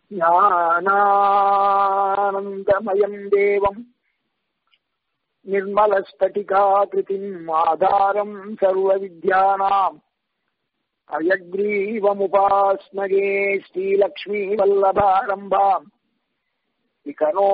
ஞானானந்தமயம் தேவம் निर्मलस्फटिकाकृतिम् आधारम् सर्वविद्यानाम् अयग्रीवमुपास्मगे श्रीलक्ष्मीवल्लभारम्भाम् विकनो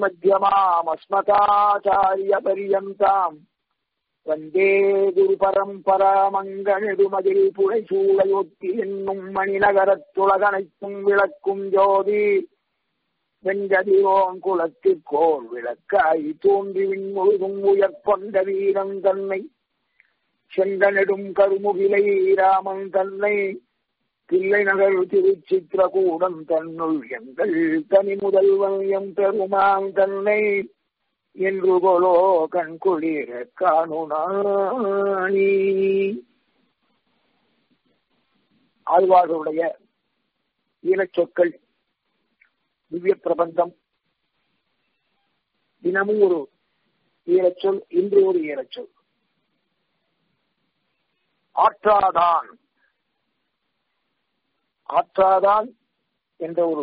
मुनिमध्यमामस्मताचार्यपर्यन्ताम् வந்தே குரு பரம்பராமங்கனெடுமதில் புழைசூழையொத்தி என்னும் மணிநகரத்துலகனைத்தும் விளக்கும் ஜோதி வெஞ்சதிரோன் குலத்திற்கோர் விளக்காய் தோன்றி விண்முழுதும் உயர்கொண்ட வீரன் தன்னை செங்கனெடும் கருமுகிலை ராமன் தன்னை பிள்ளை நகர் திருச்சித்திரகூடம் தன்னுள் எங்கள் தனி முதல்வன் எம் பெருமான் தன்னை என்று கொலோ கண் குளிர காணுனானி ஆழ்வார்களுடைய ஈழச்சொற்கள் திவ்ய பிரபந்தம் தினமும் ஒரு ஈரச்சொல் இன்று ஒரு ஈரச்சொல் ஆற்றாதான் ஆற்றாதான் என்ற ஒரு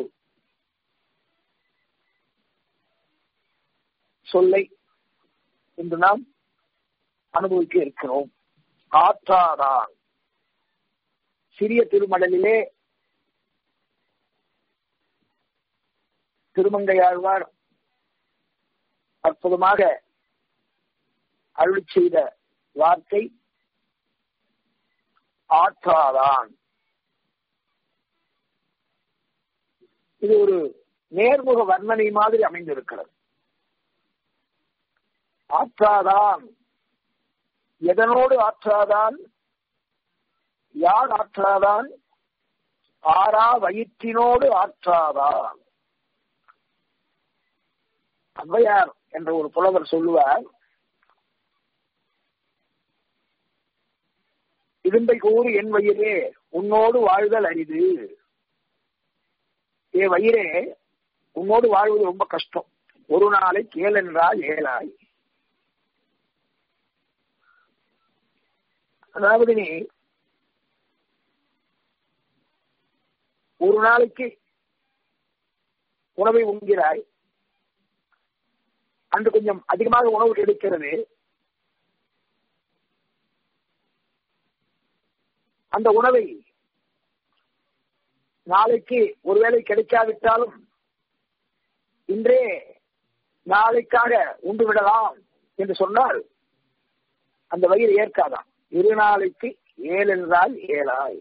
சொல்லை இன்று நாம் அனுபவிக்க இருக்கிறோம் ஆற்றாதான் சிறிய திருமடலிலே திருமங்கையாழ்வார் அற்புதமாக அருளி செய்த வார்த்தை ஆற்றாதான் இது ஒரு நேர்முக வர்ணனை மாதிரி அமைந்திருக்கிறது ஆற்றாதான் எதனோடு ஆற்றாதான் யார் ஆற்றாதான் ஆறா வயிற்றினோடு ஆற்றாதான் ஔவையார் என்ற ஒரு புலவர் சொல்லுவார் இரும்பை கூறு என் வயிறே உன்னோடு வாழ்தல் அரிது ஏ வயிறே உன்னோடு வாழ்வது ரொம்ப கஷ்டம் ஒரு நாளை கேள் என்றால் ஏழாய் அதாவது நீ ஒரு நாளைக்கு உணவை உண்கிறாய் அன்று கொஞ்சம் அதிகமாக உணவு கிடைக்கிறது அந்த உணவை நாளைக்கு ஒருவேளை கிடைக்காவிட்டாலும் இன்றே நாளைக்காக உண்டு விடலாம் என்று சொன்னால் அந்த வயிறு ஏற்காதான் இரு நாளைக்கு ஏழு என்றால் ஏழாய்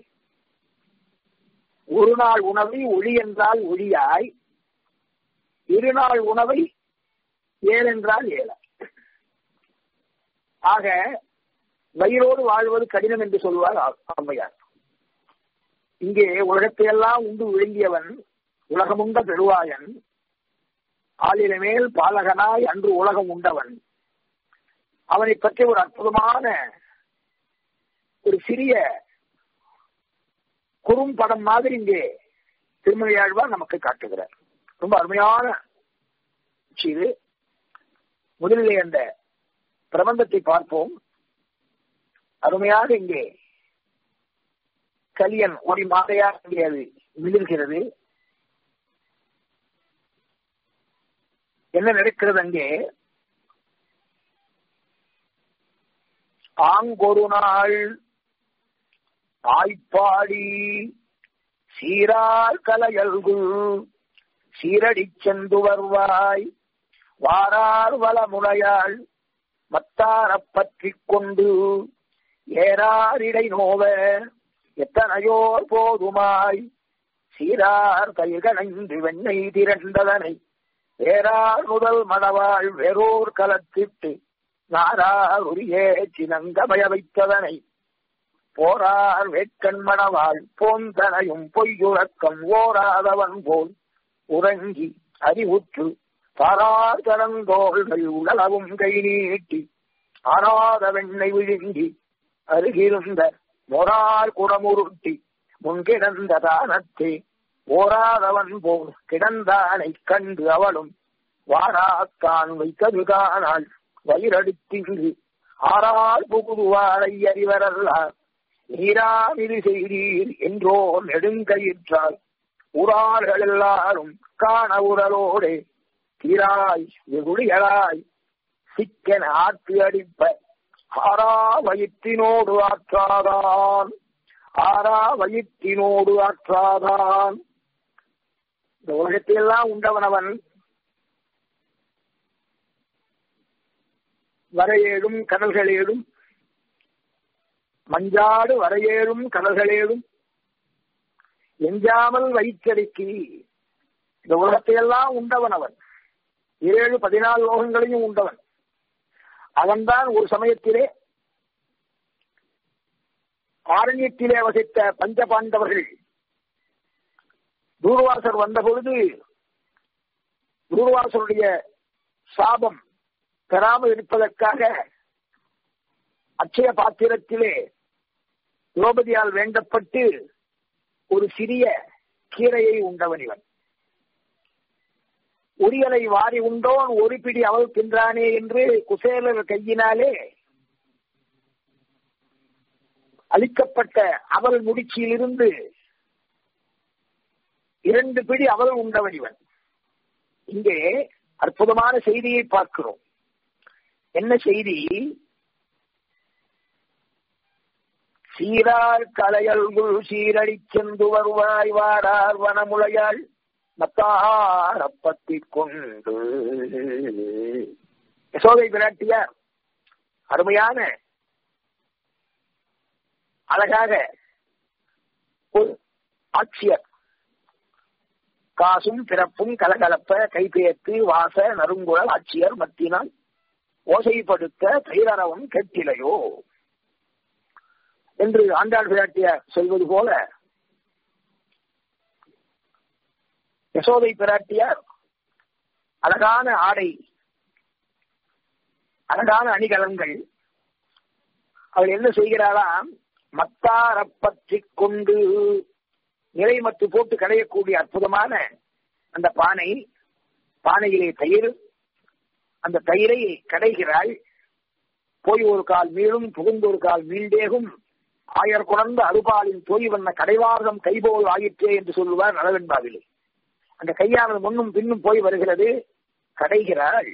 ஒரு நாள் உணவை ஒளி என்றால் ஒளியாய் இரு நாள் உணவை ஏழு என்றால் ஏழாய் ஆக வயிறோடு வாழ்வது கடினம் என்று சொல்வார் அம்மையார் இங்கே உலகத்தையெல்லாம் உண்டு விழுங்கியவன் உலகமுண்ட பெருவாயன் ஆளில மேல் பாலகனாய் அன்று உலகம் உண்டவன் அவனை பற்றி ஒரு அற்புதமான ஒரு சிறிய குறும்படம் மாதிரி இங்கே திருமலையாழ்வார் நமக்கு காட்டுகிறார் ரொம்ப அருமையான இது முதலிலே அந்த பிரபந்தத்தை பார்ப்போம் அருமையாக இங்கே கலியன் ஒரு மாதையாக இங்கே அது மிளிர்கிறது என்ன நடக்கிறது அங்கே ஆங்கொரு நாள் ஆய்ப்பாடி சீரார் கலையல்கு சீரடி சென்று வருவாய் வாரார் வளமுனையாள் மத்தாரப் பற்றி கொண்டு ஏறாரிடை நோவ எத்தனையோர் போதுமாய் சீரார் கைகணைந்து வெண்ணை திரண்டதனை வேறார் முதல் மணவாள் வேறோர் கலத்திட்டு நாரார் உரியே சினங்கமய வைத்ததனை போரார் வேட்கண் மணவாள் போந்தனையும் பொய்யுறக்கம் ஓராதவன் போல் உறங்கி அறிவுற்று தாரார் கலந்தோள்கள் உடலவும் கை நீட்டி ஆறாத வெண்ணை விழுங்கி அருகிருந்த மொரார் குடமுருட்டி முன்கிடந்த தானத்தே ஓராதவன் போல் கிடந்தானை கண்டு அவளும் வாராத்தான் வைத்தது காணாள் வயிறடுத்திங்கு ஆறால் புகுதுவாரை அறிவரல்லார் நீராமிது செய்தீர் என்றோ நெடுங்கயிற்றால் உறார்கள் எல்லாரும் காண உரலோடு தீராய் வெகுளிகளாய் சிக்கன ஆற்றி அடிப்ப ஆறா வயிற்றினோடு ஆற்றாதான் ஆறா வயிற்றினோடு ஆற்றாதான் இந்த உலகத்தையெல்லாம் உண்டவனவன் வரையேடும் கடல்களேடும் மஞ்சாடு வரையேறும் கடல்களேடும் எஞ்சாமல் வைத்தடுக்கி இந்த உலகத்தையெல்லாம் உண்டவன் அவன் ஏழு பதினாலு லோகங்களையும் உண்டவன் அவன்தான் ஒரு சமயத்திலே ஆரண்யத்திலே வசித்த பஞ்ச பாண்டவர்கள் தூர்வாசர் வந்த பொழுது தூர்வாசருடைய சாபம் பெறாமல் இருப்பதற்காக அச்சய பாத்திரத்திலே திரௌபதியால் வேண்டப்பட்டு ஒரு சிறிய கீரையை உண்டவன் இவன் உரியலை வாரி உண்டோன் ஒரு பிடி அவள் தின்றானே என்று குசேலர் கையினாலே அளிக்கப்பட்ட அவள் முடிச்சியிலிருந்து இரண்டு பிடி அவள் உண்டவன் இவன் இங்கே அற்புதமான செய்தியை பார்க்கிறோம் என்ன செய்தி சீரார் கலையல்குள் சீரடி சென்று வருவாய் வாரார் வனமுலையாள் மத்தாரப்பத்தி கொண்டு யசோதை பிராட்டியார் அருமையான அழகாக ஒரு ஆட்சியர் காசும் பிறப்பும் கலகலப்ப கைபேத்து வாச நறுங்குழல் ஆட்சியர் மத்தினால் ஓசைப்படுத்த தைரரவம் கேட்டிலையோ என்று ஆண்டாள் பிராட்டியார் சொல்வது போல யசோதை பிராட்டியார் அழகான ஆடை அழகான அணிகலன்கள் அவள் என்ன செய்கிறாளாம் மத்தார பற்றி கொண்டு நிறைமத்து போட்டு கடையக்கூடிய அற்புதமான அந்த பானை பானையிலே தயிர் அந்த தயிரை கடைகிறாள் போய் ஒரு கால் மீளும் புகுந்து ஒரு கால் மீண்டேகும் ஆயர் குணர்ந்த அருபாலின் தோய் வண்ண கடைவாகம் கைபோல் ஆயிற்றே என்று சொல்லுவார் நலவென்பாவிலே அந்த கையானது முன்னும் பின்னும் போய் வருகிறது கடைகிறாள்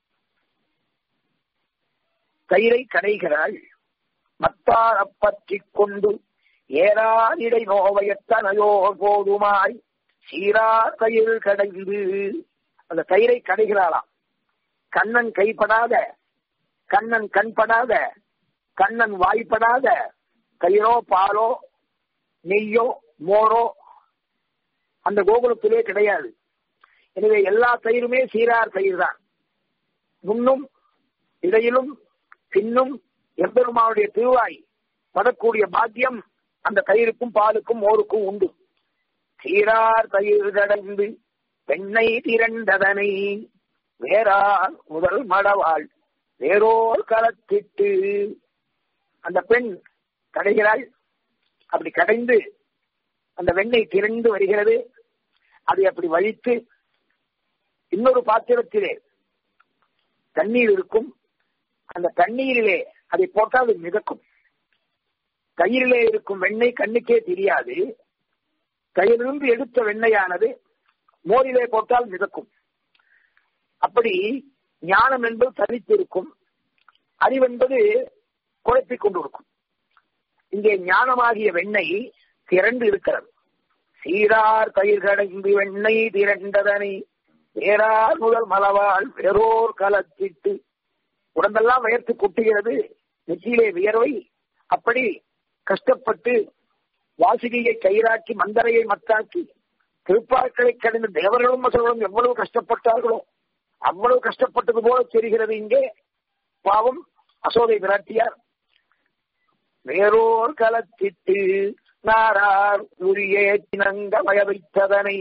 தயிரை கடைகிறாள் மத்தார் அப்பற்றி கொண்டு ஏறாதிடை நோவையத்தனையோ போதுமாய் சீரா தயிர் கடைந்து அந்த தயிரை கடைகிறாளாம் கண்ணன் கைப்படாத கண்ணன் கண்படாத கண்ணன் வாய்ப்படாத தயிரோ பாலோ நெய்யோ மோரோ அந்த கோகுலத்திலே கிடையாது எனவே எல்லா தயிருமே சீரார் தயிர் தான் முன்னும் இடையிலும் பின்னும் எம்பெருமானுடைய திருவாய் படக்கூடிய பாக்கியம் அந்த தயிருக்கும் பாலுக்கும் மோருக்கும் உண்டு சீரார் தயிர் கடந்து பெண்ணை திரண்டதனை வேறார் முதல் மடவாள் வேறோர் களத்திட்டு அந்த பெண் கடைகிறாள் அப்படி கடைந்து அந்த வெண்ணெய் திரண்டு வருகிறது அதை அப்படி வழித்து இன்னொரு பாத்திரத்திலே தண்ணீர் இருக்கும் அந்த தண்ணீரிலே அதை போட்டால் அது மிதக்கும் தயிரிலே இருக்கும் வெண்ணெய் கண்ணுக்கே தெரியாது தயிரிலிருந்து எடுத்த வெண்ணெயானது மோரிலே போட்டால் மிதக்கும் அப்படி ஞானம் என்பது தனித்திருக்கும் அறிவென்பது குழப்பிக் கொண்டிருக்கும் இங்கே ஞானமாகிய வெண்ணெய் திரண்டு இருக்கிறது சீரார் தயிர் கடைந்து வெண்ணெய் திரண்டதனை வேறார் முதல் மலவால் வேறோர் கலத்திட்டு உடம்பெல்லாம் வயர்த்து கொட்டுகிறது நெற்றியிலே வியர்வை அப்படி கஷ்டப்பட்டு வாசுகியை கயிறாக்கி மந்தரையை மத்தாக்கி திருப்பாக்களை கடந்த தேவர்களும் மசர்களும் எவ்வளவு கஷ்டப்பட்டார்களோ அவ்வளவு கஷ்டப்பட்டது போல தெரிகிறது இங்கே பாவம் அசோதை பிராட்டியார் வேறோர் கலத்திட்டு நாரார் உரிய தினங்க வய வைத்ததனை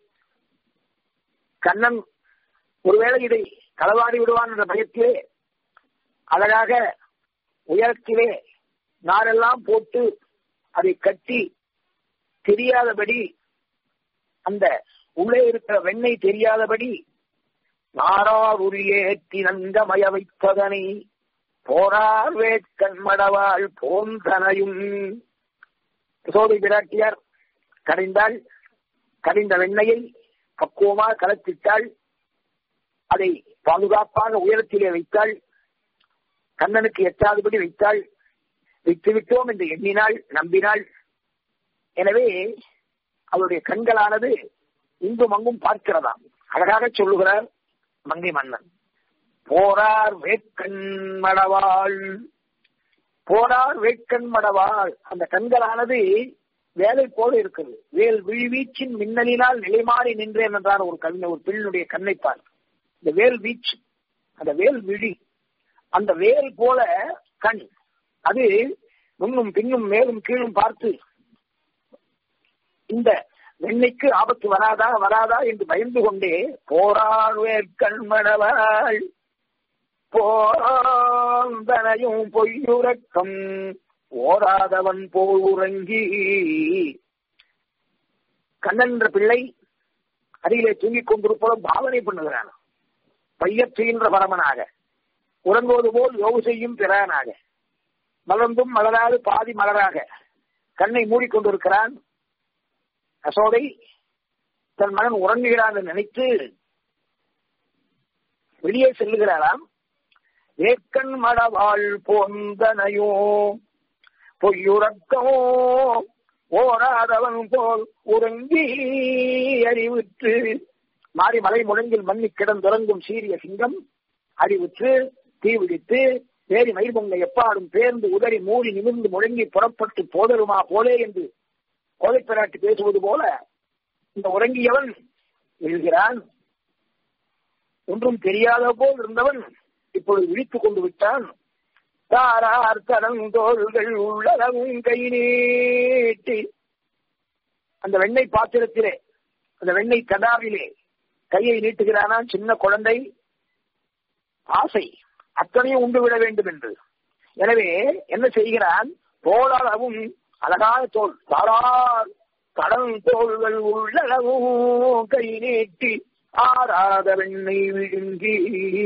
கண்ணன் ஒருவேளை இதை களவாடி விடுவான் என்ற பயத்திலே அழகாக உயரத்திலே நாரெல்லாம் போட்டு அதை கட்டி தெரியாதபடி அந்த உள்ளே இருக்கிற வெண்ணெய் தெரியாதபடி நாரார் உரியேற்றி நங்கமய வைத்ததனை போரார் வேட்கண் மடவாள் போந்தனையும் சோதை பிராட்டியார் கடைந்தாள் கனிந்த வெண்ணையை பக்குவமாக கலத்திட்டாள் அதை பாதுகாப்பாக உயரத்திலே வைத்தாள் கண்ணனுக்கு எட்டாதபடி வைத்தாள் வைத்து விட்டோம் என்று எண்ணினாள் நம்பினாள் எனவே அவருடைய கண்களானது இங்கும் அங்கும் பார்க்கிறதாம் அழகாக சொல்லுகிறார் மங்கை மன்னன் போரார் வேட்கண் மடவாள் போரார் வேட்கண் மடவாள் அந்த கண்களானது வேலை போல இருக்குது வேல் விழிவீச்சின் மின்னலினால் நிலைமாறி நின்றேன் என்றார் ஒரு கவிஞர் ஒரு பெண்ணுடைய கண்ணை பார் இந்த வேல் வீச்சு அந்த வேல் விழி அந்த வேல் போல கண் அது முன்னும் பின்னும் மேலும் கீழும் பார்த்து இந்த வெண்ணைக்கு ஆபத்து வராதா வராதா என்று பயந்து கொண்டே போராள் வேட்கண்மணவாள் போராந்தனையும் பொய்யுறக்கம் ஓராதவன் போல் உறங்கி கண்ணன் என்ற பிள்ளை அருகிலே தூங்கிக் கொண்டிருப்பதும் பாவனை பண்ணுகிறான் பையற்றுகின்ற பரமனாக உறங்குவது போல் யோகு செய்யும் பிறானாக மலர்ந்தும் மலராது பாதி மலராக கண்ணை மூடிக்கொண்டிருக்கிறான் அசோதை தன் மகன் உறங்குகிறான் என்று நினைத்து வெளியே செல்லுகிறாராம் வேக்கண் மடவாள் போந்தனையோ பொய்யுறக்கோ ஓராதவன் போல் உறங்கி அறிவுற்று மாறி மலை முழங்கில் மண்ணி கிடந்துறங்கும் சீரிய சிங்கம் அறிவுற்று தீவிடித்து வேரி மயிர் பொங்க எப்பாடும் பேர்ந்து உதறி மூடி நிமிர்ந்து முழங்கி புறப்பட்டு போதருமா போலே என்று கோதை பிராட்டி பேசுவது போல இந்த உறங்கியவன் எழுகிறான் ஒன்றும் தெரியாத போல் இருந்தவன் இப்பொழுது விழித்துக் கொண்டு விட்டான் தாரார் தடந்தோள்கள் உள்ளளவும் கை நீட்டி அந்த வெண்ணெய் பாத்திரத்திலே அந்த வெண்ணெய் கடாவிலே கையை நீட்டுகிறானா சின்ன குழந்தை ஆசை அத்தனையும் உண்டு விட வேண்டும் என்று எனவே என்ன செய்கிறான் தோளளவும் அழகான தோல் தாரார் கடன் தோள்கள் உள்ளளவும் கை நீட்டி ஆறாத வெண்ணெய் விழுங்கி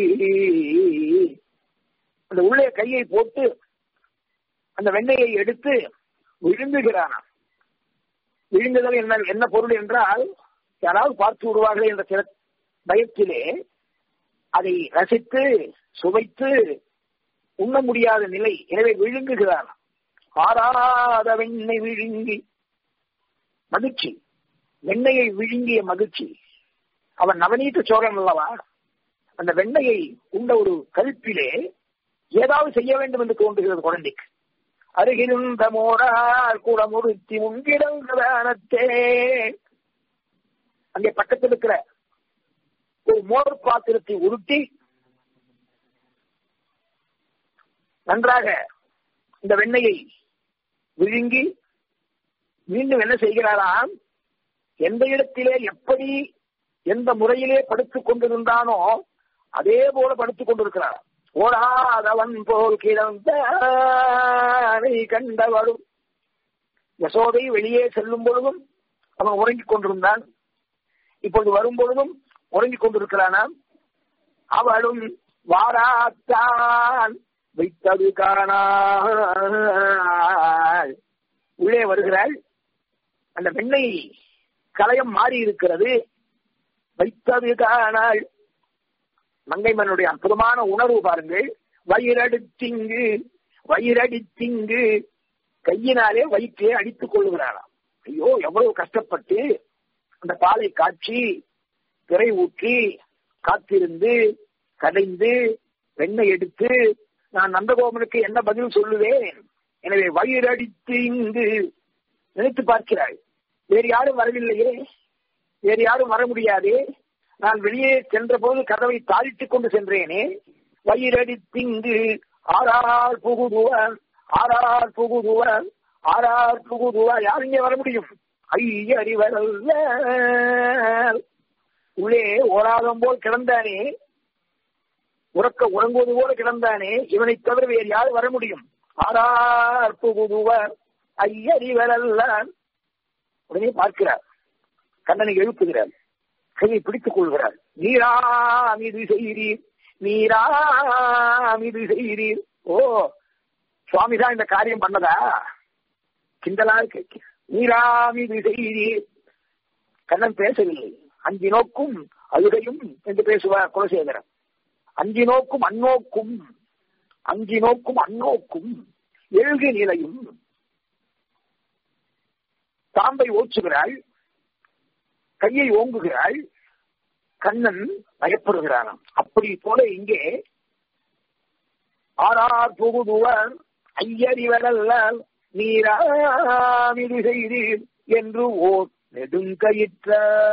அந்த உள்ளே கையை போட்டு அந்த வெண்ணெயை எடுத்து விழுங்குகிறானா விழுங்குதல் என்ன என்ன பொருள் என்றால் யாராவது பார்த்து விடுவார்கள் என்ற சில பயத்திலே அதை ரசித்து சுவைத்து உண்ண முடியாத நிலை எனவே விழுங்குகிறான் ஆறாத வெண்ணெய் விழுங்கி மகிழ்ச்சி வெண்ணையை விழுங்கிய மகிழ்ச்சி அவன் நவநீத சோழன் அல்லவா அந்த வெண்ணையை உண்ட ஒரு கருப்பிலே ஏதாவது செய்ய வேண்டும் என்று தோன்றுகிறது குழந்தைக்கு அருகிருந்த மோரால் கூட முறுத்தி முன்கிடந்தே அங்கே பக்கத்தில் இருக்கிற ஒரு மோர் பாத்திரத்தை உருட்டி நன்றாக இந்த வெண்ணையை விழுங்கி மீண்டும் என்ன செய்கிறாராம் எந்த இடத்திலே எப்படி எந்த முறையிலே படுத்துக் கொண்டிருந்தானோ அதே போல படுத்துக் கொண்டிருக்கிறார் ஓடாதவன் போல் கிடந்த கண்டவளும் யசோதை வெளியே செல்லும் பொழுதும் அவன் உறங்கிக் கொண்டிருந்தான் இப்பொழுது வரும் பொழுதும் உறங்கிக் கொண்டிருக்கிறானாம் அவளும் வாராத்தான் வைத்தது காணாள் உள்ளே வருகிறாள் அந்த வெண்ணெய் கலயம் மாறி இருக்கிறது வைத்தது காணாள் மங்கைமனுடைய அற்புதமான உணர்வு பாருங்கள் வயிறடித்திங்கு வயிறடித்திங்கு கையினாலே வயிற்றே அடித்துக் கொள்ளுகிறாராம் ஐயோ எவ்வளவு கஷ்டப்பட்டு அந்த பாலை காய்ச்சி திரை ஊற்றி காத்திருந்து கடைந்து வெண்ணெய் எடுத்து நான் நந்தகோமனுக்கு என்ன பதில் சொல்லுவேன் எனவே வயிறடித்து இங்கு நினைத்து பார்க்கிறாள் வேறு யாரும் வரவில்லையே வேறு யாரும் வர முடியாதே நான் வெளியே சென்ற போது கதவை தாளிட்டுக் கொண்டு சென்றேனே வயிறடித்திங்கு ஆறார் புகுதுவன் ஆறார் புகுதுவன் ஆறார் புகுதுவா யார் இங்கே வர முடியும் ஐயறிவரல்ல உள்ளே ஓராதம் போல் கிடந்தானே உறக்க உறங்குவது போல கிடந்தானே இவனை தவிர வேறு யார் வர முடியும் ஆறார் புகுதுவர் ஐயறிவரல்ல உடனே பார்க்கிறார் கண்ணனை எழுப்புகிறார் கையை பிடித்துக் கொள்கிறார் நீராமிது செய்கிறீர் நீராமிது செய்கிறீர் ஓ சுவாமிதான் இந்த காரியம் பண்ணதா கிண்டலா கேட்க நீராமிது செய்கிறீர் கண்ணன் பேசவில்லை அஞ்சு நோக்கும் அழுகையும் என்று பேசுவார் குலசேகரன் அஞ்சு நோக்கும் அந்நோக்கும் அஞ்சு நோக்கும் அந்நோக்கும் எழுகு நிலையும் தாம்பை ஓச்சுகிறாள் கையை ஓங்குகிறாள் கண்ணன் பயப்படுகிறானாம் அப்படி போல இங்கே ஆறார் புகுதுவர் ஐயறிவரல்ல நீராவிடு செய்தீர் என்று ஓர் நெடுங்கயிற்ற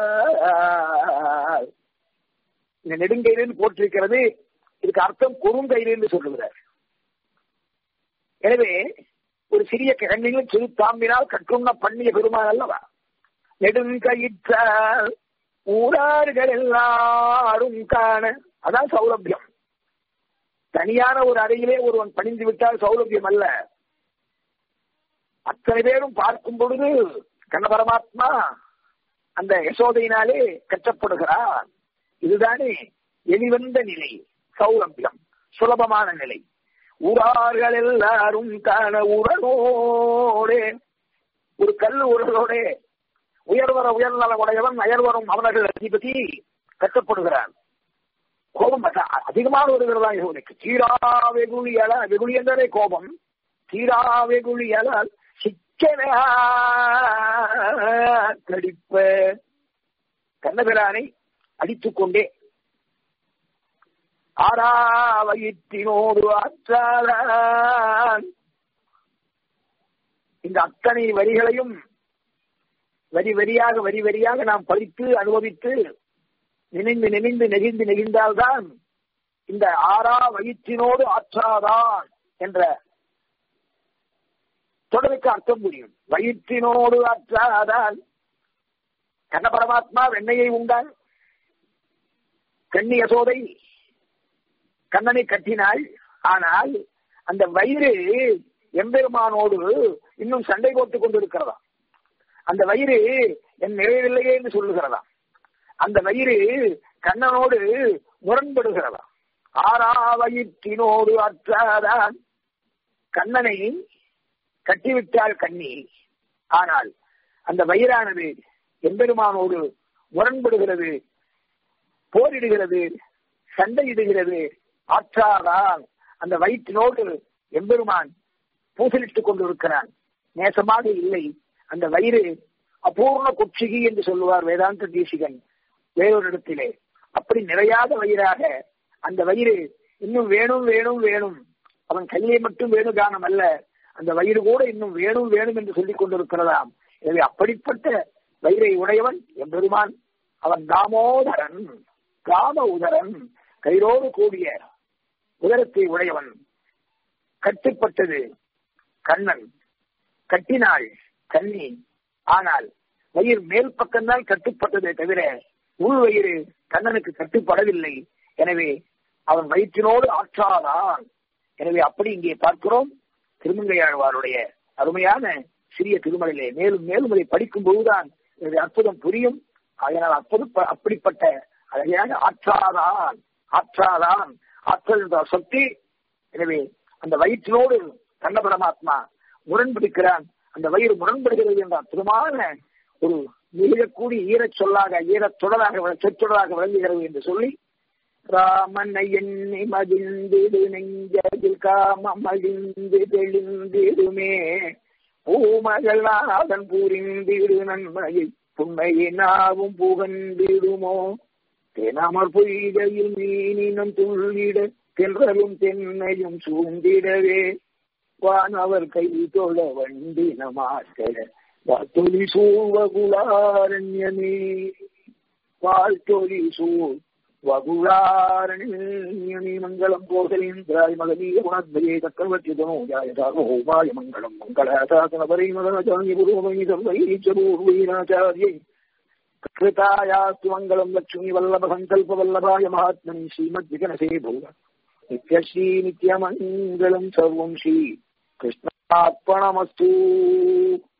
இந்த நெடுங்கயிறு போட்டிருக்கிறது இதுக்கு அர்த்தம் குறுங்கயிறு என்று சொல்லுகிறார் எனவே ஒரு சிறிய கண்ணிலும் சிறு தாம்பினால் கட்டுண்ண பண்ணிய பெருமான் அல்லவா நெடுங்கயிற்றால் ஊரார்கள் எல்லாரும் காண அதான் சௌலபியம் தனியான ஒரு அறையிலே ஒருவன் பணிந்து விட்டால் சௌலபியம் அல்ல அத்தனை பேரும் பார்க்கும் பொழுது கண்ண பரமாத்மா அந்த யசோதையினாலே கற்றப்படுகிறார் இதுதானே எளிவந்த நிலை சௌலபியம் சுலபமான நிலை ஊரார்கள் எல்லாரும் காண உரலோடே ஒரு கல் உரலோடே உயர்வர உயர்நல உடையவன் அயர்வரும் அவனர்கள் அதிபதி கட்டப்படுகிறான் கோபம் அதிகமாக வருகிறதா இவனுக்கு தீரா வெகுளியால வெகுளி என்றே கோபம் தீரா வெகுளியால் சிக்கன கடிப்ப கண்ணபிரானை அடித்துக் கொண்டே ஆறாவயிற்றினோடு ஆற்றான் இந்த அத்தனை வரிகளையும் வரி வரியாக வரி வரியாக நாம் படித்து அனுபவித்து நினைந்து நினைந்து நெகிழ்ந்து நெகிழ்ந்தால்தான் இந்த ஆறா வயிற்றினோடு ஆற்றாதான் என்ற தொடருக்கு அர்த்தம் புரியும் வயிற்றினோடு ஆற்றாதான் கண்ண பரமாத்மா வெண்ணையை உண்டால் கண்ணி யசோதை கண்ணனை கட்டினாள் ஆனால் அந்த வயிறு எம்பெருமானோடு இன்னும் சண்டை போட்டுக் கொண்டிருக்கிறதா அந்த வயிறு என் நிறைவில்லையே என்று சொல்லுகிறதா அந்த வயிறு கண்ணனோடு முரண்படுகிறதா ஆறா வயிற்றினோடு அற்றாதான் கண்ணனை கட்டிவிட்டாள் கண்ணி ஆனால் அந்த வயிறானது எம்பெருமானோடு முரண்படுகிறது போரிடுகிறது சண்டையிடுகிறது ஆற்றாதான் அந்த வயிற்றினோடு எம்பெருமான் பூசலிட்டுக் கொண்டிருக்கிறான் நேசமாக இல்லை அந்த வயிறு அபூர்ண குட்சிகி என்று சொல்லுவார் வேதாந்த தேசிகன் வேறொரு இடத்திலே அப்படி நிறையாத வயிறாக அந்த வயிறு இன்னும் வேணும் வேணும் வேணும் அவன் கையிலே மட்டும் வேணு கானம் அல்ல அந்த வயிறு கூட இன்னும் வேணும் வேணும் என்று சொல்லிக் கொண்டிருக்கிறதாம் எனவே அப்படிப்பட்ட வயிறை உடையவன் எம்பெருமான் அவன் தாமோதரன் காம உதரன் கயிறோடு கூடிய உதரத்தை உடையவன் கட்டுப்பட்டது கண்ணன் கட்டினாள் கண்ணி ஆனால் வயிறு மேல் பக்கம்தான் கட்டுப்பட்டதே தவிர உள் வயிறு கண்ணனுக்கு கட்டுப்படவில்லை எனவே அவன் வயிற்றினோடு ஆற்றாதான் எனவே அப்படி இங்கே பார்க்கிறோம் திருமங்கையாழ்வாருடைய அருமையான சிறிய திருமலையிலே மேலும் மேலும் அதை படிக்கும் போதுதான் இதனுடைய அற்புதம் புரியும் அதனால் அற்புத அப்படிப்பட்ட அழகையான ஆற்றாதான் ஆற்றாதான் ஆற்றல் என்ற சொத்தி எனவே அந்த வயிற்றினோடு கண்ண பரமாத்மா முரண்பிடிக்கிறான் அந்த வயிறு முரண்படுகிறது என்ற அற்புதமான ஒரு மிகக்கூடிய ஈரச் சொல்லாக ஈரச் சுடலாக சொற்றொடராக விளங்குகிறது என்று சொல்லி ராமனை எண்ணி மதிந்திடு நெஞ்சதில் காமம் அழிந்து தெளிந்திடுமே பூமகளாதன் புரிந்திடு நன்மையை புண்மையினாவும் புகந்திடுமோ தெனமர் பொய்கையில் மீனினம் துள்ளிட தென்றலும் தென்னையும் சூழ்ந்திடவே வானவர் கை தொழ வண்டின மாற்ற வாழ்த்தொலி சூழ்வகுலாரண்யமே வாழ்த்தொலி சூழ் வகுளாரண்யமே மங்களம் கோசலேந்திராய மகனீய குணத்வயே சக்கரவர்த்தி தனோஜாய சார்வபௌமாய மங்களம் மங்களாசாசன பரிமதனச்சாரிய புரோமணி சர்வைச்சபூர்வீனாச்சாரியை कृतायास्तु मङ्गलम् लक्ष्मी वल्लभ सङ्कल्प वल्लभाय महात्मनि श्रीमद्विकनसे भूव नित्यश्री नित्यमङ्गलम् सर्वम् श्री कृष्णार्पणमस्तु